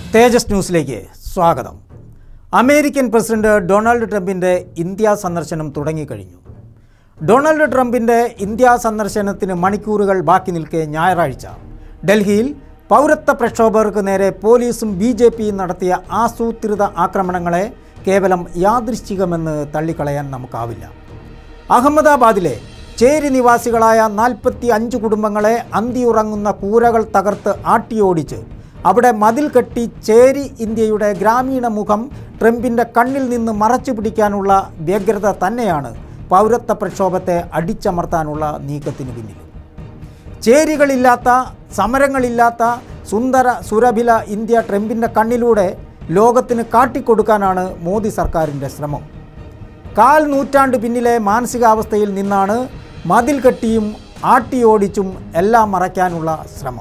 തേജസ് ന്യൂസിലേക്ക് സ്വാഗതം American president Donald ട്രംപിൻ്റെ ഇന്ത്യ സന്ദർശനം തുടങ്ങിക്കഴിഞ്ഞു ഡൊണാൾഡ് ട്രംപിൻ്റെ ഇന്ത്യ സന്ദർശനത്തിന് മണിക്കൂറുകൾ ബാക്കി നിൽക്കെ ഞായറാഴ്ച ഡൽഹിയിൽ പൗരത്വ പ്രക്ഷോഭകർക്ക് നേരെ പോലീസും ബി ജെ പിയും നടത്തിയ ആസൂത്രിത ആക്രമണങ്ങളെ കേവലം യാദൃശ്ചികമെന്ന് തള്ളിക്കളയാൻ നമുക്കാവില്ല അഹമ്മദാബാദിലെ ചേരി നിവാസികളായ നാൽപ്പത്തി അഞ്ച് കുടുംബങ്ങളെ അന്തിയുറങ്ങുന്ന കൂരകൾ തകർത്ത് ആട്ടിയോടിച്ച് അവിടെ മതിൽ കെട്ടി ചേരി ഇന്ത്യയുടെ ഗ്രാമീണ മുഖം ട്രംപിൻ്റെ കണ്ണിൽ നിന്ന് മറച്ചു പിടിക്കാനുള്ള വ്യഗ്രത തന്നെയാണ് പൗരത്വ പ്രക്ഷോഭത്തെ അടിച്ചമർത്താനുള്ള നീക്കത്തിന് പിന്നിൽ ചേരികളില്ലാത്ത സമരങ്ങളില്ലാത്ത സുന്ദര സുരഭില ഇന്ത്യ ട്രംപിൻ്റെ കണ്ണിലൂടെ ലോകത്തിന് കാട്ടിക്കൊടുക്കാനാണ് മോദി സർക്കാരിൻ്റെ ശ്രമം കാൽ നൂറ്റാണ്ട് പിന്നിലെ മാനസികാവസ്ഥയിൽ നിന്നാണ് മതിൽ കെട്ടിയും ആട്ടിയോടിച്ചും എല്ലാം മറയ്ക്കാനുള്ള ശ്രമം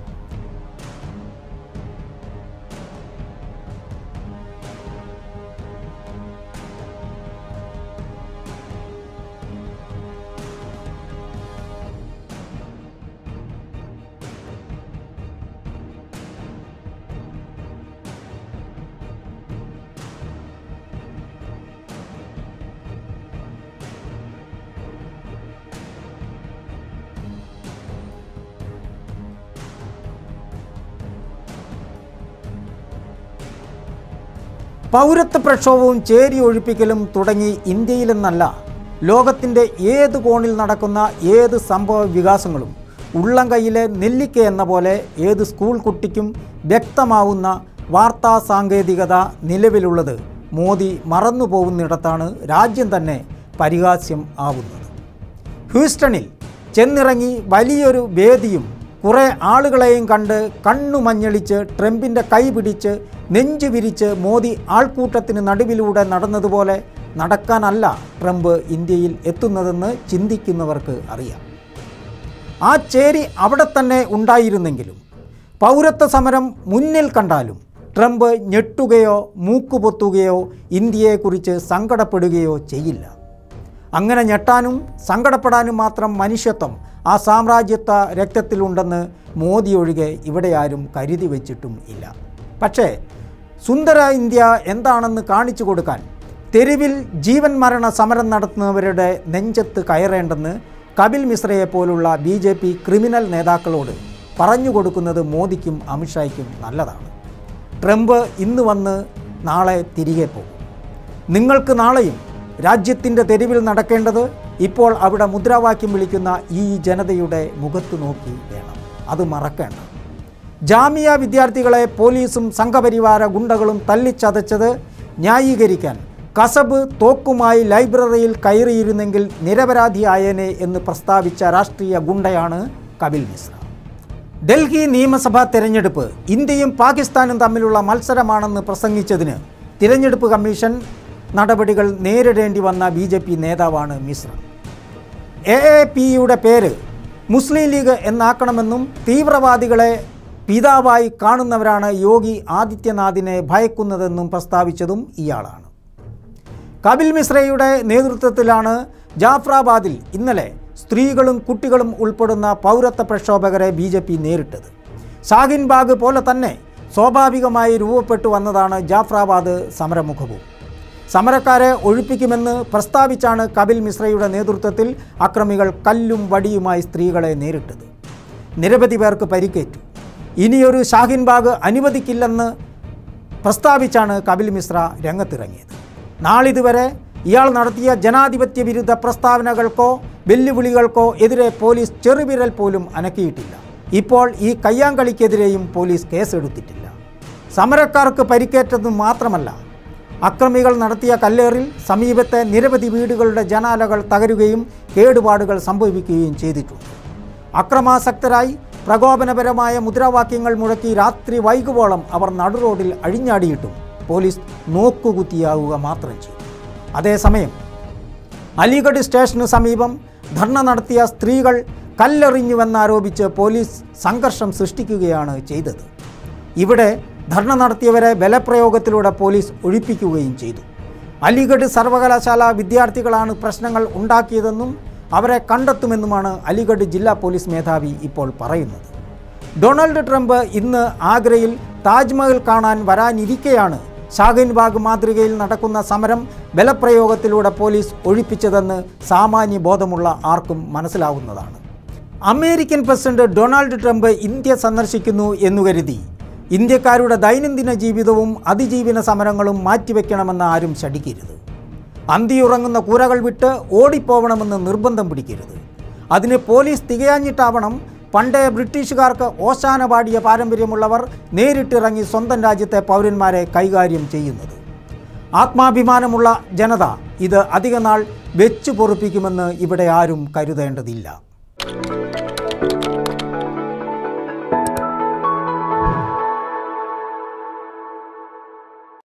പൗരത്വ പ്രക്ഷോഭവും ചേരി ഒഴിപ്പിക്കലും തുടങ്ങി ഇന്ത്യയിലെന്നല്ല ലോകത്തിൻ്റെ ഏത് കോണിൽ നടക്കുന്ന ഏത് സംഭവ വികാസങ്ങളും ഉള്ളം കൈയിലെ നെല്ലിക്ക എന്ന പോലെ ഏത് സ്കൂൾ കുട്ടിക്കും വ്യക്തമാവുന്ന വാർത്താ സാങ്കേതികത നിലവിലുള്ളത് മോദി മറന്നു പോകുന്നിടത്താണ് രാജ്യം തന്നെ പരിഹാസ്യം ആവുന്നത് ഹ്യൂസ്റ്റണിൽ ചെന്നിറങ്ങി വലിയൊരു വേദിയും കുറേ ആളുകളെയും കണ്ട് കണ്ണു മഞ്ഞളിച്ച് ട്രംപിൻ്റെ കൈ പിടിച്ച് നെഞ്ചു വിരിച്ച് മോദി ആൾക്കൂട്ടത്തിന് നടുവിലൂടെ നടന്നതുപോലെ നടക്കാനല്ല ട്രംപ് ഇന്ത്യയിൽ എത്തുന്നതെന്ന് ചിന്തിക്കുന്നവർക്ക് അറിയാം ആ ചേരി അവിടെ തന്നെ ഉണ്ടായിരുന്നെങ്കിലും പൗരത്വ സമരം മുന്നിൽ കണ്ടാലും ട്രംപ് ഞെട്ടുകയോ മൂക്കുപൊത്തുകയോ ഇന്ത്യയെക്കുറിച്ച് സങ്കടപ്പെടുകയോ ചെയ്യില്ല അങ്ങനെ ഞെട്ടാനും സങ്കടപ്പെടാനും മാത്രം മനുഷ്യത്വം ആ സാമ്രാജ്യത്വ രക്തത്തിലുണ്ടെന്ന് മോദി ഒഴികെ ഇവിടെ ആരും കരുതി വച്ചിട്ടും ഇല്ല പക്ഷേ സുന്ദര ഇന്ത്യ എന്താണെന്ന് കാണിച്ചു കൊടുക്കാൻ തെരുവിൽ ജീവൻ മരണ സമരം നടത്തുന്നവരുടെ നെഞ്ചത്ത് കയറേണ്ടെന്ന് കപിൽ മിശ്രയെ പോലുള്ള ബി ജെ പി ക്രിമിനൽ നേതാക്കളോട് പറഞ്ഞു കൊടുക്കുന്നത് മോദിക്കും അമിത്ഷായ്ക്കും നല്ലതാണ് ട്രംപ് ഇന്ന് വന്ന് നാളെ തിരികെ പോകും നിങ്ങൾക്ക് നാളെയും രാജ്യത്തിൻ്റെ തെരുവിൽ നടക്കേണ്ടത് ഇപ്പോൾ അവിടെ മുദ്രാവാക്യം വിളിക്കുന്ന ഈ ജനതയുടെ മുഖത്ത് നോക്കി വേണം അത് മറക്കേണ്ട ജാമിയ വിദ്യാർത്ഥികളെ പോലീസും സംഘപരിവാര ഗുണ്ടകളും തല്ലിച്ചതച്ചത് ന്യായീകരിക്കാൻ കസബ് തോക്കുമായി ലൈബ്രറിയിൽ കയറിയിരുന്നെങ്കിൽ നിരപരാധിയായേനെ എന്ന് പ്രസ്താവിച്ച രാഷ്ട്രീയ ഗുണ്ടയാണ് കപിൽ മിശ്ര ഡൽഹി നിയമസഭാ തെരഞ്ഞെടുപ്പ് ഇന്ത്യയും പാകിസ്ഥാനും തമ്മിലുള്ള മത്സരമാണെന്ന് പ്രസംഗിച്ചതിന് തിരഞ്ഞെടുപ്പ് കമ്മീഷൻ നടപടികൾ നേരിടേണ്ടി വന്ന ബി ജെ പി നേതാവാണ് മിശ്ര എ എ പിയുടെ പേര് മുസ്ലിം ലീഗ് എന്നാക്കണമെന്നും തീവ്രവാദികളെ പിതാവായി കാണുന്നവരാണ് യോഗി ആദിത്യനാഥിനെ ഭയക്കുന്നതെന്നും പ്രസ്താവിച്ചതും ഇയാളാണ് കപിൽ മിശ്രയുടെ നേതൃത്വത്തിലാണ് ജാഫ്രാബാദിൽ ഇന്നലെ സ്ത്രീകളും കുട്ടികളും ഉൾപ്പെടുന്ന പൗരത്വ പ്രക്ഷോഭകരെ ബി ജെ പി നേരിട്ടത് ഷാഹിൻ ബാഗ് പോലെ തന്നെ സ്വാഭാവികമായി രൂപപ്പെട്ടു വന്നതാണ് ജാഫ്രാബാദ് സമരമുഖവും സമരക്കാരെ ഒഴിപ്പിക്കുമെന്ന് പ്രസ്താവിച്ചാണ് കപിൽ മിശ്രയുടെ നേതൃത്വത്തിൽ അക്രമികൾ കല്ലും വടിയുമായി സ്ത്രീകളെ നേരിട്ടത് നിരവധി പേർക്ക് പരിക്കേറ്റു ഇനിയൊരു ഷാഹിൻ ബാഗ് അനുവദിക്കില്ലെന്ന് പ്രസ്താവിച്ചാണ് കപിൽ മിശ്ര രംഗത്തിറങ്ങിയത് നാളിതുവരെ ഇയാൾ നടത്തിയ ജനാധിപത്യ വിരുദ്ധ പ്രസ്താവനകൾക്കോ വെല്ലുവിളികൾക്കോ എതിരെ പോലീസ് ചെറുവിരൽ പോലും അനക്കിയിട്ടില്ല ഇപ്പോൾ ഈ കയ്യാങ്കളിക്കെതിരെയും പോലീസ് കേസെടുത്തിട്ടില്ല സമരക്കാർക്ക് പരിക്കേറ്റത് മാത്രമല്ല അക്രമികൾ നടത്തിയ കല്ലേറിൽ സമീപത്തെ നിരവധി വീടുകളുടെ ജനാലകൾ തകരുകയും കേടുപാടുകൾ സംഭവിക്കുകയും ചെയ്തിട്ടുണ്ട് അക്രമാസക്തരായി പ്രകോപനപരമായ മുദ്രാവാക്യങ്ങൾ മുഴക്കി രാത്രി വൈകുവോളം അവർ നടുറോഡിൽ അഴിഞ്ഞാടിയിട്ടും പോലീസ് നോക്കുകുത്തിയാവുക മാത്രം ചെയ്തു അതേസമയം അലിഗഡ് സ്റ്റേഷന് സമീപം ധർണ നടത്തിയ സ്ത്രീകൾ കല്ലെറിഞ്ഞുവെന്നാരോപിച്ച് പോലീസ് സംഘർഷം സൃഷ്ടിക്കുകയാണ് ചെയ്തത് ഇവിടെ ധർണ നടത്തിയവരെ ബലപ്രയോഗത്തിലൂടെ പോലീസ് ഒഴിപ്പിക്കുകയും ചെയ്തു അലിഗഡ് സർവകലാശാല വിദ്യാർത്ഥികളാണ് പ്രശ്നങ്ങൾ ഉണ്ടാക്കിയതെന്നും അവരെ കണ്ടെത്തുമെന്നുമാണ് അലിഗഡ് ജില്ലാ പോലീസ് മേധാവി ഇപ്പോൾ പറയുന്നത് ഡൊണാൾഡ് ട്രംപ് ഇന്ന് ആഗ്രയിൽ താജ്മഹൽ കാണാൻ വരാനിരിക്കെയാണ് ഷാഹിൻബാഗ് മാതൃകയിൽ നടക്കുന്ന സമരം ബലപ്രയോഗത്തിലൂടെ പോലീസ് ഒഴിപ്പിച്ചതെന്ന് സാമാന്യ ബോധമുള്ള ആർക്കും മനസ്സിലാവുന്നതാണ് American president Donald Trump India സന്ദർശിക്കുന്നു എന്നു കരുതി ഇന്ത്യക്കാരുടെ ദൈനംദിന ജീവിതവും അതിജീവന സമരങ്ങളും മാറ്റിവെക്കണമെന്ന് ആരും ശഠിക്കരുത് അന്തിയുറങ്ങുന്ന കൂരകൾ വിട്ട് ഓടിപ്പോവണമെന്ന് നിർബന്ധം പിടിക്കരുത് അതിന് പോലീസ് തികയാഞ്ഞിട്ടാവണം പണ്ടേ ബ്രിട്ടീഷുകാർക്ക് ഓശാന പാടിയ പാരമ്പര്യമുള്ളവർ നേരിട്ടിറങ്ങി സ്വന്തം രാജ്യത്തെ പൗരന്മാരെ കൈകാര്യം ചെയ്യുന്നത് ആത്മാഭിമാനമുള്ള ജനത ഇത് അധികനാൾ വെച്ചു പൊറുപ്പിക്കുമെന്ന് ഇവിടെ ആരും കരുതേണ്ടതില്ല